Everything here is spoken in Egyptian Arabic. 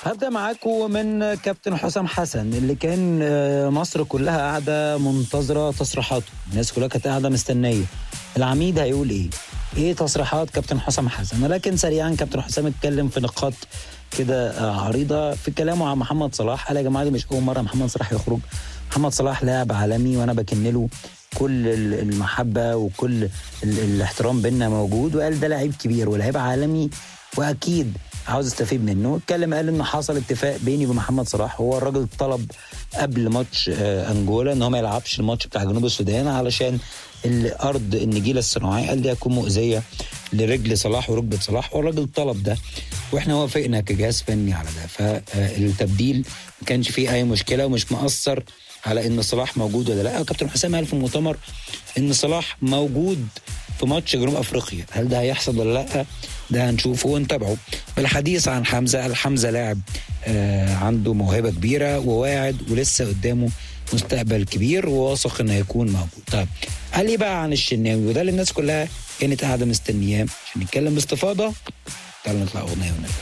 هبدا معاكم من كابتن حسام حسن اللي كان آه، مصر كلها قاعده منتظره تصريحاته الناس كلها كانت قاعده مستنيه العميد هيقول ايه ايه تصريحات كابتن حسام حسن ولكن سريعا كابتن حسام اتكلم في نقاط كده آه، عريضه في كلامه عن محمد صلاح قال يا جماعه دي مش اول مره محمد صلاح يخرج محمد صلاح لاعب عالمي وانا بكن له كل ال- المحبه وكل ال- الاحترام بينا موجود وقال ده لعيب كبير ولاعيب عالمي واكيد عاوز استفيد منه اتكلم قال ان حصل اتفاق بيني وبين محمد صلاح هو الراجل طلب قبل ماتش آه، انجولا ان هو ما يلعبش الماتش بتاع جنوب السودان علشان الارض النجيله الصناعيه قال دي هتكون مؤذيه لرجل صلاح وركبه صلاح والراجل طلب ده واحنا وافقنا كجهاز فني على ده فالتبديل ما كانش فيه اي مشكله ومش مأثر على ان صلاح موجود ولا لا كابتن حسام قال في المؤتمر ان صلاح موجود في ماتش جنوب افريقيا هل ده هيحصل ولا لا ده هنشوفه ونتابعه بالحديث عن حمزه الحمزه لاعب آه عنده موهبه كبيره وواعد ولسه قدامه مستقبل كبير وواثق انه هيكون موجود طيب قال لي بقى عن الشناوي وده اللي الناس كلها كانت قاعده مستنياه عشان نتكلم باستفاضه تعالوا نطلع اغنيه ونرجع